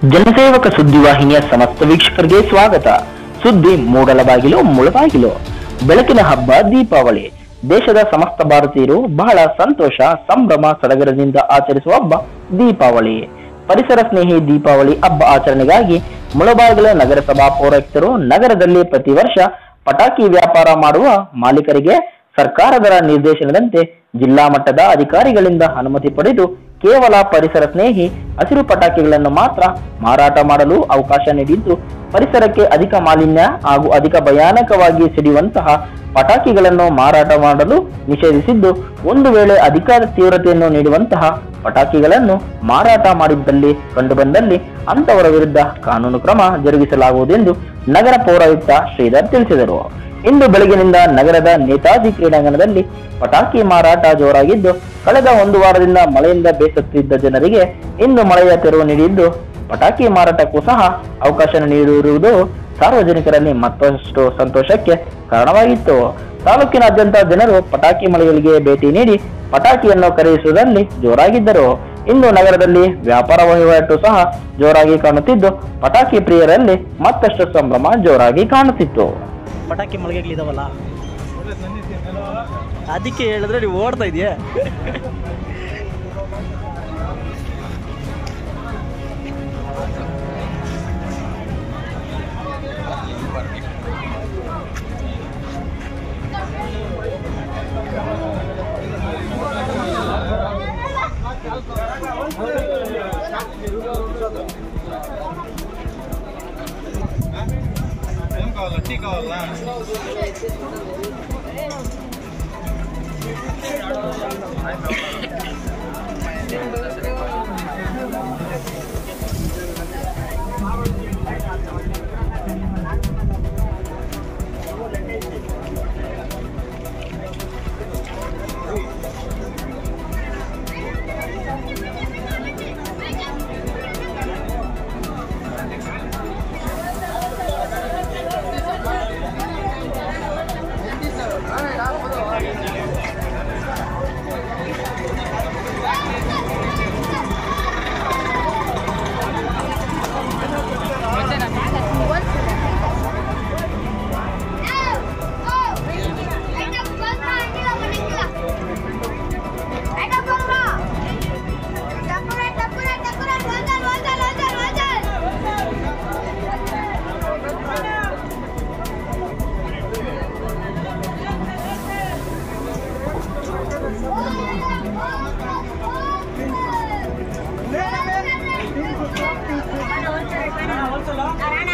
ಜನಸೇವಕ ಸುದ್ದಿವಾಹಿನಿಯ ಸಮಸ್ತ ವೀಕ್ಷಕರಿಗೆ ಸ್ವಾಗತ ಸುದ್ದಿ ಮೂಡಲಬಾಗಿಲು ಮುಳಬಾಗಿಲು ಬೆಳಕಿನ ಹಬ್ಬ ದೀಪಾವಳಿ ದೇಶದ ಸಮಸ್ತ ಭಾರತೀಯರು ಬಹಳ ಸಂತೋಷ ಸಂಭ್ರಮ ಸಡಗರದಿಂದ ಆಚರಿಸುವ ಹಬ್ಬ ದೀಪಾವಳಿ ಪರಿಸರ ಸ್ನೇಹಿ ದೀಪಾವಳಿ ಹಬ್ಬ ಆಚರಣೆಗಾಗಿ ಮುಳಬಾಗಿಲು ನಗರಸಭಾ ಪೌರಾಯುಕ್ತರು ನಗರದಲ್ಲಿ ಪ್ರತಿ ವರ್ಷ ಪಟಾಕಿ ವ್ಯಾಪಾರ ಮಾಡುವ ಮಾಲೀಕರಿಗೆ ಸರ್ಕಾರದ ನಿರ್ದೇಶನದಂತೆ ಜಿಲ್ಲಾ ಮಟ್ಟದ ಅಧಿಕಾರಿಗಳಿಂದ ಅನುಮತಿ ಪಡೆದು ಕೇವಲ ಪರಿಸರ ಸ್ನೇಹಿ ಹಸಿರು ಪಟಾಕಿಗಳನ್ನು ಮಾತ್ರ ಮಾರಾಟ ಮಾಡಲು ಅವಕಾಶ ನೀಡಿದ್ದು ಪರಿಸರಕ್ಕೆ ಅಧಿಕ ಮಾಲಿನ್ಯ ಹಾಗೂ ಅಧಿಕ ಭಯಾನಕವಾಗಿ ಸಿಡಿಯುವಂತಹ ಪಟಾಕಿಗಳನ್ನು ಮಾರಾಟ ಮಾಡಲು ನಿಷೇಧಿಸಿದ್ದು ಒಂದು ವೇಳೆ ಅಧಿಕ ತೀವ್ರತೆಯನ್ನು ನೀಡುವಂತಹ ಪಟಾಕಿಗಳನ್ನು ಮಾರಾಟ ಮಾಡಿದ್ದಲ್ಲಿ ಕಂಡುಬಂದಲ್ಲಿ ಅಂತವರ ವಿರುದ್ಧ ಕಾನೂನು ಕ್ರಮ ಜರುಗಿಸಲಾಗುವುದೆಂದು ನಗರ ಪೌರಾಯುಕ್ತ ಶ್ರೀಧರ್ ತಿಳಿಸಿದರು ಇಂದು ಬೆಳಗಿನಿಂದ ನಗರದ ನೇತಾಜಿ ಕ್ರೀಡಾಂಗಣದಲ್ಲಿ ಪಟಾಕಿ ಮಾರಾಟ ಜೋರಾಗಿದ್ದು ಕಳೆದ ಒಂದು ವಾರದಿಂದ ಮಳೆಯಿಂದ ಬೇಸತ್ತಿದ್ದ ಜನರಿಗೆ ಇಂದು ಮಳೆಯ ತೆರವು ನೀಡಿದ್ದು ಪಟಾಕಿ ಮಾರಾಟಕ್ಕೂ ಸಹ ಅವಕಾಶ ನೀಡಿರುವುದು ಸಾರ್ವಜನಿಕರಲ್ಲಿ ಮತ್ತಷ್ಟು ಸಂತೋಷಕ್ಕೆ ಕಾರಣವಾಗಿತ್ತು ತಾಲೂಕಿನಾದ್ಯಂತ ಜನರು ಪಟಾಕಿ ಮಳಿಗೆಗಳಿಗೆ ಭೇಟಿ ನೀಡಿ ಪಟಾಕಿಯನ್ನು ಖರೀದಿಸುವುದರಲ್ಲಿ ಜೋರಾಗಿದ್ದರು ಇಂದು ನಗರದಲ್ಲಿ ವ್ಯಾಪಾರ ವಹಿವಾಟು ಸಹ ಜೋರಾಗಿ ಕಾಣುತ್ತಿದ್ದು ಪಟಾಕಿ ಪ್ರಿಯರಲ್ಲಿ ಮತ್ತಷ್ಟು ಸಂಭ್ರಮ ಜೋರಾಗಿ ಕಾಣುತ್ತಿತ್ತು ಪಟಾಕಿ ಮಳಿಗೆಗಳಿದಾವಲ್ಲ ಅದಕ್ಕೆ ಹೇಳಿದ್ರೆ ನೀವು ಓಡ್ತಾ ಇದೆಯಾ ఏం కావాలా టీ కావాలా Karana